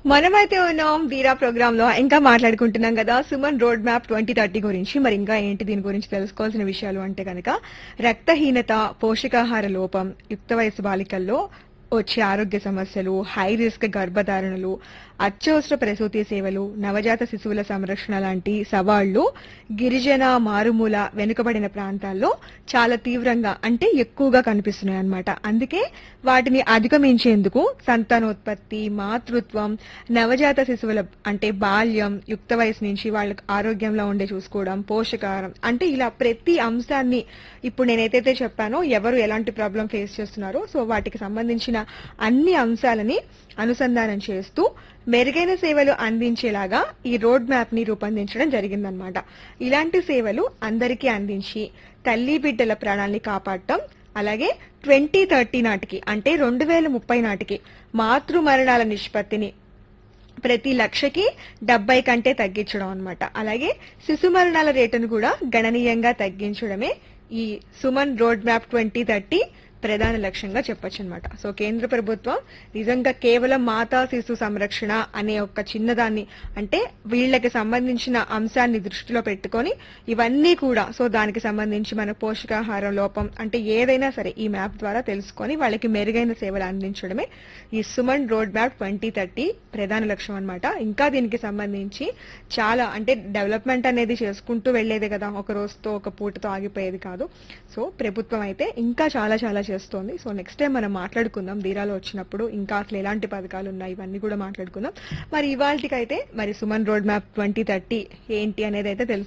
మనమైతే ఉన్నాం వీరా ప్రోగ్రామ్ లో ఇంకా మాట్లాడుకుంటున్నాం కదా Suman road map twenty thirty గురించి మరి ఇంకా ఏంటి దీని గురించి తెలుసుకోవాల్సిన విషయాలు అంటే కనుక రక్తహీనత పోషకాహార లోపం యుక్త వయసు బాలికల్లో వచ్చే ఆరోగ్య సమస్యలు హై రిస్క్ గర్భధారణలు అత్యవసర ప్రసూతి సేవలు నవజాత శిశువుల సంరక్షణ లాంటి సవాళ్లు గిరిజన మారుమూల వెనుకబడిన ప్రాంతాల్లో చాలా తీవ్రంగా అంటే ఎక్కువగా కనిపిస్తున్నాయి అన్నమాట అందుకే వాటిని అధిగమించేందుకు సంతానోత్పత్తి మాతృత్వం నవజాత శిశువుల అంటే బాల్యం యుక్త వయసు నుంచి వాళ్ళకి ఆరోగ్యంలో ఉండే చూసుకోవడం పోషకాహారం అంటే ఇలా ప్రతి అంశాన్ని ఇప్పుడు నేనైతే చెప్పానో ఎవరు ఎలాంటి ప్రాబ్లం ఫేస్ చేస్తున్నారో సో వాటికి సంబంధించిన అన్ని అంశాలని అనుసంధానం చేస్తూ మెరుగైన సేవలు అందించేలాగా ఈ రోడ్ మ్యాప్ ని రూపొందించడం జరిగిందనమాట ఇలాంటి సేవలు అందరికీ అందించి తల్లి బిడ్డల ప్రాణాల్ని కాపాడటం అలాగే ట్వంటీ థర్టీ నాటికి అంటే రెండు వేల ముప్పై నాటికి మాతృ మరణాల నిష్పత్తిని ప్రతి లక్షకి డెబ్బై కంటే తగ్గించడం అన్నమాట అలాగే శిశు మరణాల రేటును కూడా గణనీయంగా తగ్గించడమే ఈ Suman road map twenty thirty ప్రధాన లక్ష్యంగా చెప్పొచ్చు అనమాట సో కేంద్ర ప్రభుత్వం నిజంగా కేవలం మాతా శిశు సంరక్షణ అనే ఒక చిన్నదాన్ని అంటే వీళ్ళకి సంబంధించిన అంశాన్ని దృష్టిలో పెట్టుకొని ఇవన్నీ కూడా సో దానికి సంబంధించి మన పోషకాహారం లోపం అంటే ఏదైనా సరే ఈ మ్యాప్ ద్వారా తెలుసుకొని వాళ్ళకి మెరుగైన సేవలు అందించడమే ఈ Suman road map twenty thirty ప్రధాన లక్ష్యం అన్నమాట ఇంకా దీనికి సంబంధించి చాలా అంటే డెవలప్మెంట్ అనేది చేసుకుంటూ వెళ్లేదే కదా ఒక రోజుతో ఒక పూటతో ఆగిపోయేది కాదు సో ప్రభుత్వం అయితే ఇంకా చాలా చాలా చేస్తోంది సో నెక్స్ట్ టైం మనం మాట్లాడుకుందాం దీరాలో వచ్చినప్పుడు ఇంకా అసలు ఎలాంటి పథకాలు ఉన్నాయి ఇవన్నీ కూడా మాట్లాడుకుందాం మరి ఇవాళకైతే మరి Suman road map twenty thirty ఏంటి అనేది అయితే తెలుసు